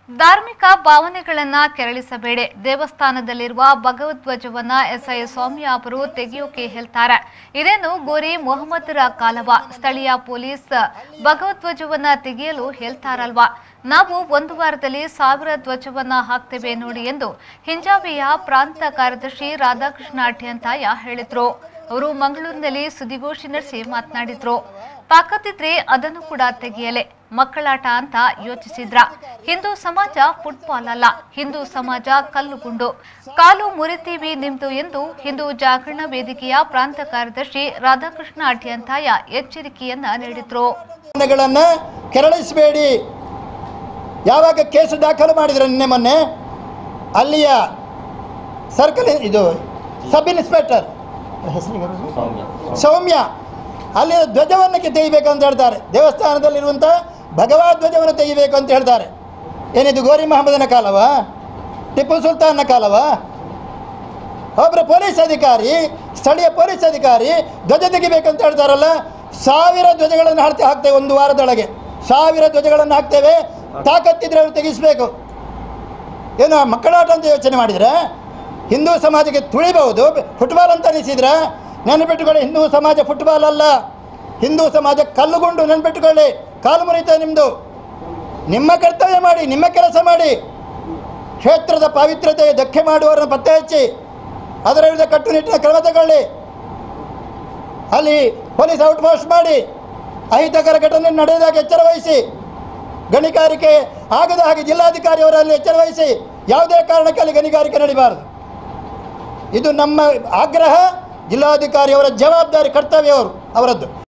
ಧಾರ್ಮಿಕ ಭಾವನೆಗಳನ್ನ ಕೆರಳಿಸಬೇಡಿ ದೇವಸ್ಥಾನದಲ್ಲಿರುವ ಭಗವಧ್ವಜವನ್ನ ಎಸ್ಐ ಸೌಮ್ಯಾಪುರು ತೆಗೆಯೋಕೆ ಹೇಳ್ತಾರೆ ಇದೇನು ಗೋರಿ ಮೊಹಮ್ಮದರ ಕಾಲವ ಸ್ಥಳೀಯ ಪೊಲೀಸ್ ಭಗವಧ್ವಜವನ್ನ ತೆಗೆಯಲು ಹೇಳ್ತಾರಲ್ವಾ ನಾವು ಒಂದು ವಾರದಲ್ಲಿ ಸಾವಿರ ಧ್ವಜವನ್ನ ಹಾಕ್ತೇವೆ ನೋಡಿ ಎಂದು ಹಿಂಜಾವಿಯ ಪ್ರಾಂತ ಕಾರ್ಯದರ್ಶಿ ರಾಧಾಕೃಷ್ಣ ಅಠ್ಯಂತಾಯ ಹೇಳಿದ್ರು ಅವರು ಮಂಗಳೂರಿನಲ್ಲಿ ಸುದ್ದಿಗೋಷ್ಠಿ ನಡೆಸಿ ಮಾತನಾಡಿದ್ರು ತಾಕತ್ತಿದ್ರೆ ಅದನ್ನು ಕೂಡ ತೆಗೆಯಲೆ ಮಕ್ಕಳಾಟ ಅಂತ ಯೋಚಿಸಿದ್ರ ಹಿಂದೂ ಸಮಾಜ ಫುಟ್ಬಾಲ್ ಅಲ್ಲ ಹಿಂದೂ ಸಮಾಜ ಕಲ್ಲುಗುಂಡು ಕಾಲು ಮುರಿತೀವಿ ನಿಮ್ದು ಎಂದು ಹಿಂದೂ ಜಾಗರಣ ವೇದಿಕೆಯ ಪ್ರಾಂತ ಕಾರ್ಯದರ್ಶಿ ರಾಧಾಕೃಷ್ಣ ಅಠ್ಯಂತಾಯ ಎಚ್ಚರಿಕೆಯನ್ನ ನೀಡಿದ್ರು ಗಳನ್ನು ಕೆರಳಿಸಬೇಡಿ ಯಾವಾಗ ಕೇಸು ದಾಖಲು ಮಾಡಿದ್ರು ನಿನ್ನೆ ಮೊನ್ನೆ ಅಲ್ಲಿಯ ಸರ್ಕಲ್ ಇದು ಸಬ್ ಇನ್ಸ್ಪೆಕ್ಟರ್ ಹೆಸರಿಗೆ ಸೌಮ್ಯ ಅಲ್ಲಿಯ ಧ್ವಜವನ್ನು ಕೆ- ತೆಗಿಬೇಕು ಅಂತ ಹೇಳ್ತಾರೆ ದೇವಸ್ಥಾನದಲ್ಲಿರುವಂಥ ಭಗವದ್ ಧ್ವಜವನ್ನು ತೆಗಿಬೇಕು ಅಂತ ಹೇಳ್ತಾರೆ ಏನಿದು ಗೋರಿ ಮಹಮ್ಮದನ ಕಾಲವಾ ಟಿಪ್ಪು ಸುಲ್ತಾನ್ನ ಕಾಲವಾ ಒಬ್ಬರು ಪೊಲೀಸ್ ಅಧಿಕಾರಿ ಸ್ಥಳೀಯ ಪೊಲೀಸ್ ಅಧಿಕಾರಿ ಧ್ವಜ ತೆಗಿಬೇಕಂತ ಹೇಳ್ತಾರಲ್ಲ ಸಾವಿರ ಧ್ವಜಗಳನ್ನು ಹಾಕ್ತೆ ಹಾಕ್ತೇವೆ ಒಂದು ವಾರದೊಳಗೆ ಸಾವಿರ ಧ್ವಜಗಳನ್ನು ಹಾಕ್ತೇವೆ ತಾಕತ್ತಿದ್ರೆ ಅವರು ತೆಗಿಸ್ಬೇಕು ಏನು ಮಕ್ಕಳಾಟ ಅಂತ ಯೋಚನೆ ಮಾಡಿದರೆ ಹಿಂದೂ ಸಮಾಜಕ್ಕೆ ತುಳಿಬಹುದು ಫುಟ್ಬಾಲ್ ಅಂತ ಅನಿಸಿದ್ರೆ ನೆನಪಿಟ್ಟುಕೊಳ್ಳಿ ಹಿಂದೂ ಸಮಾಜ ಫುಟ್ಬಾಲ್ ಅಲ್ಲ ಹಿಂದೂ ಸಮಾಜ ಕಲ್ಲುಗುಂಡು ನೆನಪಿಟ್ಟುಕೊಳ್ಳಿ ಕಾಲು ಮುರಿತ ನಿಮ್ಮದು ನಿಮ್ಮ ಕರ್ತವ್ಯ ಮಾಡಿ ನಿಮ್ಮ ಕೆಲಸ ಮಾಡಿ ಕ್ಷೇತ್ರದ ಪಾವಿತ್ರ್ಯತೆ ಧಕ್ಕೆ ಮಾಡುವವರನ್ನು ಪತ್ತೆ ಹಚ್ಚಿ ಅದರ ವಿರುದ್ಧ ಕಟ್ಟುನಿಟ್ಟಿನ ಕ್ರಮ ತಗೊಳ್ಳಿ ಅಲ್ಲಿ ಪೊಲೀಸ್ ಔಟ್ ಪೋಸ್ಟ್ ಮಾಡಿ ಅಹಿತಕರ ಘಟನೆ ನಡೆದಾಗ ಎಚ್ಚರ ವಹಿಸಿ ಗಣಿಗಾರಿಕೆ ಆಗದ ಹಾಗೆ ಜಿಲ್ಲಾಧಿಕಾರಿ ಅವರಲ್ಲಿ ಎಚ್ಚರ ವಹಿಸಿ ಯಾವುದೇ ಕಾರಣಕ್ಕೆ ಅಲ್ಲಿ ಗಣಿಗಾರಿಕೆ ನಡೀಬಾರದು ಇದು ನಮ್ಮ ಆಗ್ರಹ ಜಿಲ್ಲಾಧಿಕಾರಿಯವರ ಜವಾಬ್ದಾರಿ ಕರ್ತವ್ಯ ಅವರು ಅವರದ್ದು